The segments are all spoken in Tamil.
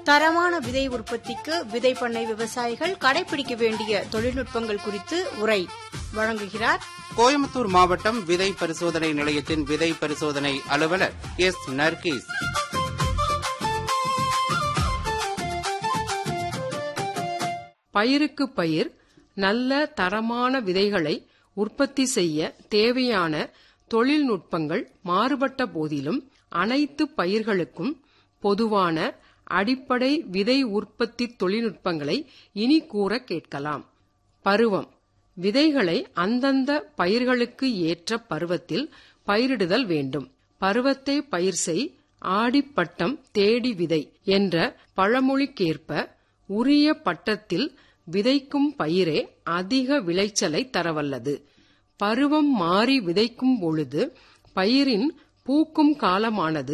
தரமான விதை உற்பத்திக்கு விதை பண்ணை விவசாயிகள் கடைபிடிக்க வேண்டிய தொழில்நுட்பங்கள் குறித்து உரை வழங்குகிறார் கோயம்புத்தூர் மாவட்டம் விதை பரிசோதனை நிலையத்தின் விதை பரிசோதனை அலுவலர் எஸ் நர்கீஸ் பயிருக்கு பயிர் நல்ல தரமான விதைகளை உற்பத்தி செய்ய தேவையான தொழில்நுட்பங்கள் மாறுபட்ட போதிலும் அனைத்து பயிர்களுக்கும் பொதுவான அடிப்படை விதை உற்பத்தி தொழில்நுட்பங்களை இனி கூற கேட்கலாம் பருவம் விதைகளை அந்தந்த பயிர்களுக்கு ஏற்ற பருவத்தில் பயிரிடுதல் வேண்டும் பருவத்தை பயிர் செய் ஆடிப்பட்டம் தேடி விதை என்ற பழமொழிக்கேற்ப உரிய பட்டத்தில் விதைக்கும் பயிரே அதிக விளைச்சலை தரவல்லது பருவம் மாறி விதைக்கும் பொழுது பயிரின் பூக்கும் காலமானது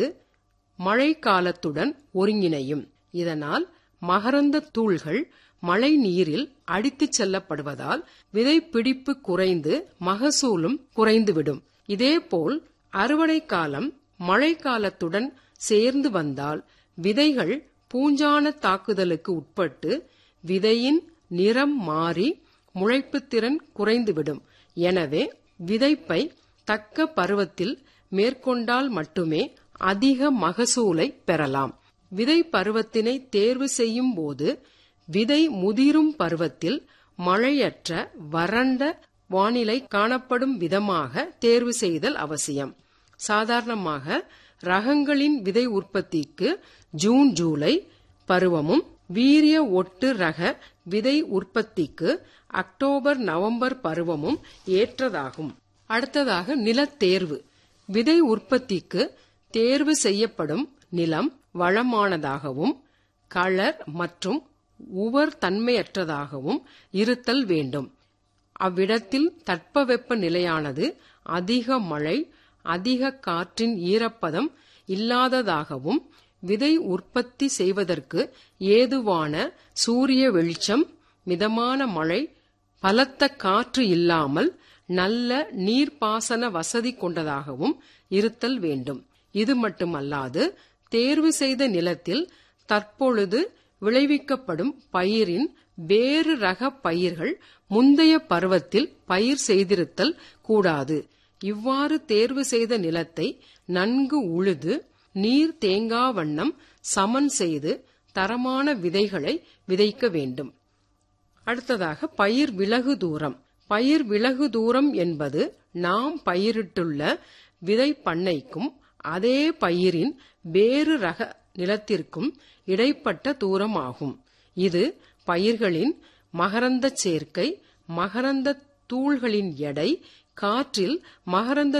மழை காலத்துடன் ஒருங்கிணையும் இதனால் மகரந்த தூள்கள் மழை நீரில் அடித்துச் செல்லப்படுவதால் விதை பிடிப்பு குறைந்து மகசூலும் குறைந்துவிடும் இதேபோல் அறுவடை காலம் மழை காலத்துடன் சேர்ந்து வந்தால் விதைகள் பூஞ்சான தாக்குதலுக்கு உட்பட்டு விதையின் நிறம் மாறி முளைப்புத்திறன் குறைந்துவிடும் எனவே விதைப்பை தக்க பருவத்தில் மேற்கொண்டால் மட்டுமே அதிக மகசூலை பெறலாம் விதை பருவத்தினை தேர்வு செய்யும் போது விதை முதிரும் பருவத்தில் மழையற்ற வறண்ட வானிலை காணப்படும் விதமாக தேர்வு செய்தல் அவசியம் சாதாரணமாக ரகங்களின் விதை உற்பத்திக்கு ஜூன் ஜூலை பருவமும் வீரிய ஒட்டு ரக விதை உற்பத்திக்கு அக்டோபர் நவம்பர் பருவமும் ஏற்றதாகும் அடுத்ததாக நிலத்தேர்வு விதை உற்பத்திக்கு தேர்வு செய்யப்படும் நிலம் வளமானதாகவும் களர் மற்றும் உவர் தன்மையற்றதாகவும் இருத்தல் வேண்டும் அவ்விடத்தில் தட்பவெப்ப நிலையானது அதிக மழை அதிக காற்றின் ஈரப்பதம் இல்லாததாகவும் விதை உற்பத்தி செய்வதற்கு ஏதுவான சூரிய வெளிச்சம் மிதமான மழை பலத்த காற்று இல்லாமல் நல்ல நீர்ப்பாசன வசதி கொண்டதாகவும் இருத்தல் வேண்டும் இது மட்டுமல்லாது தேர்வு செய்த நிலத்தில் தற்பொழுது விளைவிக்கப்படும் பயிரின் வேறு ரக பயிர்கள் முந்தைய பருவத்தில் பயிர் செய்திருத்தல் கூடாது இவ்வாறு தேர்வு செய்த நிலத்தை நன்கு உழுது நீர் தேங்கா வண்ணம் சமன் செய்து தரமான விதைகளை விதைக்க வேண்டும் அடுத்ததாக பயிர் விலகு தூரம் பயிர் விலகு தூரம் என்பது நாம் பயிரிட்டுள்ள விதை பண்ணைக்கும் அதே பயிரின் வேறு ரக நிலத்திற்கும் இடைப்பட்ட தூரம் ஆகும் இது பயிர்களின் மகரந்த சேர்க்கை மகரந்த தூள்களின் எடை காற்றில் மகரந்த